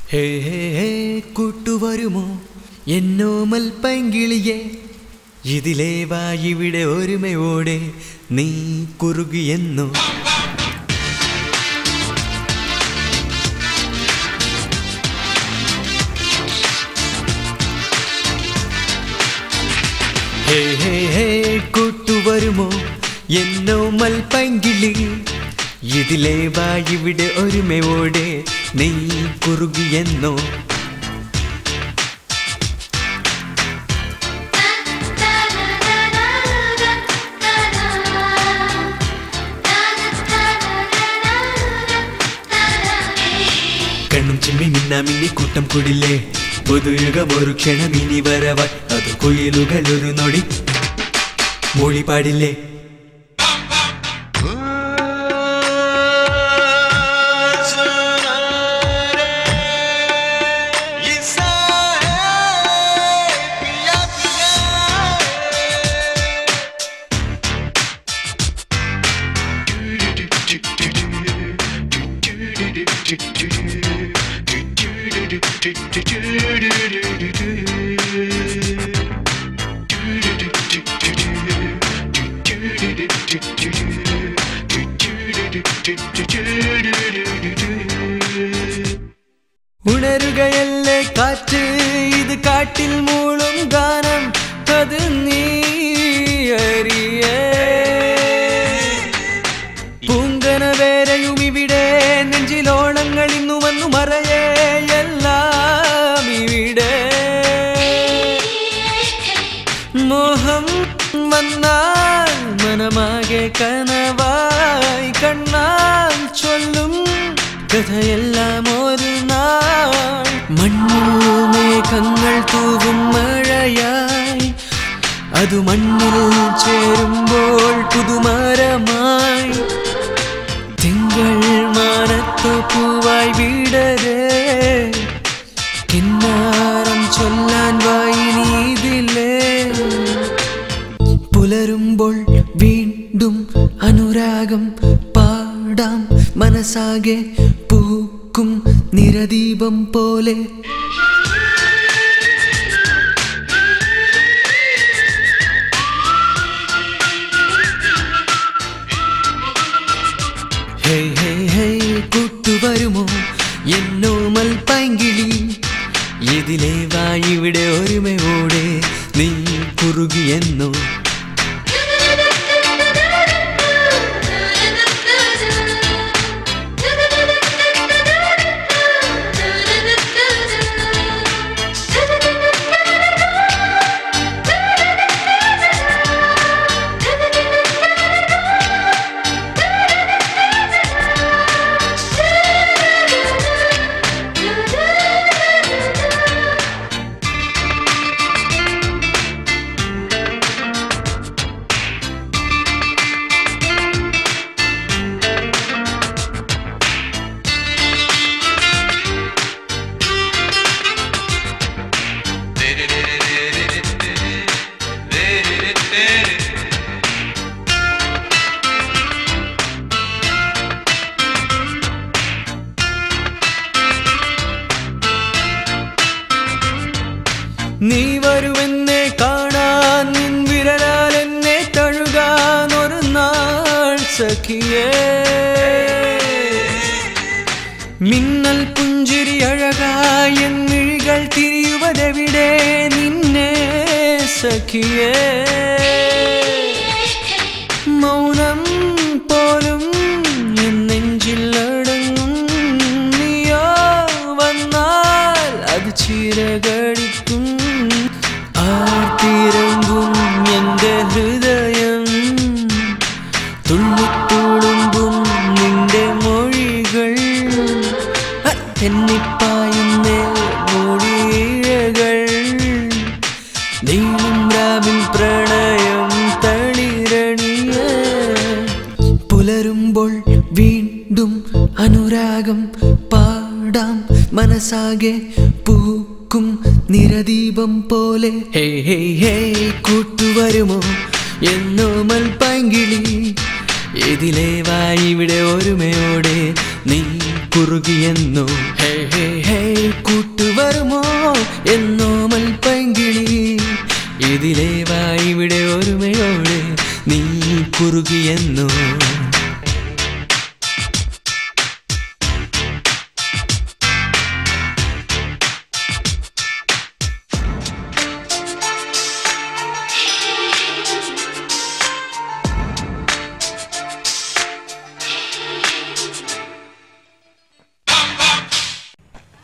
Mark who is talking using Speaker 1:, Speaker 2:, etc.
Speaker 1: ഹേ ഹേ ഹേ കൂട്ടുവരുമോ എന്നോമൽ പൈങ്കിളിയെ ഇതിലേ വാ ഇവിടെ ഒരുമയോടെ നീ കുറുകിയെന്നോ ഹേ ഹേ ഹേ കൂട്ടുവരുമോ എന്നോമൽ പൈങ്കിളി ഇതിലേ വാ ഇവിടെ ഒരുമയോടെ നീ കുറുകിയെന്നോ കണ്ണും ചിമ്മി മിന്നാ മിന്നി കൂട്ടം കൂടില്ലേ പുതുയുഗം ഒരു ക്ഷണം ഇനി വരവായി അത് കുയിലുകൾ ഒരു നൊടി മൊഴി പാടില്ലേ ഉണരുകയല്ലേ കാറ്റ് ഇത് കാട്ടിൽ മൂളും ഗാനം അത് നീ അറിയേ പൂങ്കന വേരയും ഇവിടെ നെഞ്ചിലോണങ്ങൾ ഇന്നു വന്നു മറയേ എല്ലാം ഇവിടെ മോഹം വന്നാൽ മനമാകെ കനവായി കണ്ണാൽ ചൊല്ലും കഥയെല്ലാം ഒരു നാൾ മണ്ണിൽ മേഘങ്ങൾ തൂവും മഴയായി അതു മണ്ണിൽ ചേരുമ്പോൾ പുതുമരമായി തിങ്കൾ മാനത്തു പൂവായി വിടരേ കിന്നാരം ചൊല്ലാൻ വായി നീതിലേ പുലരുമ്പോൾ വീണ്ടും അനുരാഗം പാടാം മനസ്സാകെ പൂക്കും നിരദീപം പോലെ ഹേ ഹേ ഹേ കൂട്ടുവരുമോ എന്നോമൽ പൈങ്കിളി ഇതിലേ വാ ഇവിടെ ഒരുമയോടെ നീ കുറുകിയെന്നോ നീ വരുമെന്നെ കാണാൻ നിൻ വിരലാൽ എന്നെ തഴുകാൻ ഒരു നാൾ സഖിയേ മിന്നൽ പുഞ്ചിരി അഴകായ മിഴികൾ തിരിയുവതെവിടെ നിന്നെ സഖിയേ മൗനം പോലും എൻ നെഞ്ചിൽ അടങ്ങും നീയോ വന്നാൽ അത് ചിരകടിക്കും ആർത്തിരങ്കും എൻ്റെ ഹൃദയം തുള്ളിത്തുളുമ്പും നിന്റെ മൊഴികൾ ഹ, തെന്നിപ്പായുന്നേ മൊഴിയിഴകൾ നീളും രാവിൽ പ്രണയം തളിരണിയ പുലരുമ്പോൾ വീണ്ടും അനുരാഗം പാടാം മനസ്സാകെ പൂക്കും നിരദീപം പോലെ ഹേ ഹേ ഹേ കൂട്ടുവരുമോ എന്നോ മൽപ്പങ്കിളി ഇതിലേ വായി ഇവിടെ ഒരുമയോടെ നീ കുറുകിയെന്നോ ഹേ ഹേ ഹേ നീ കുറുകിയെന്നോ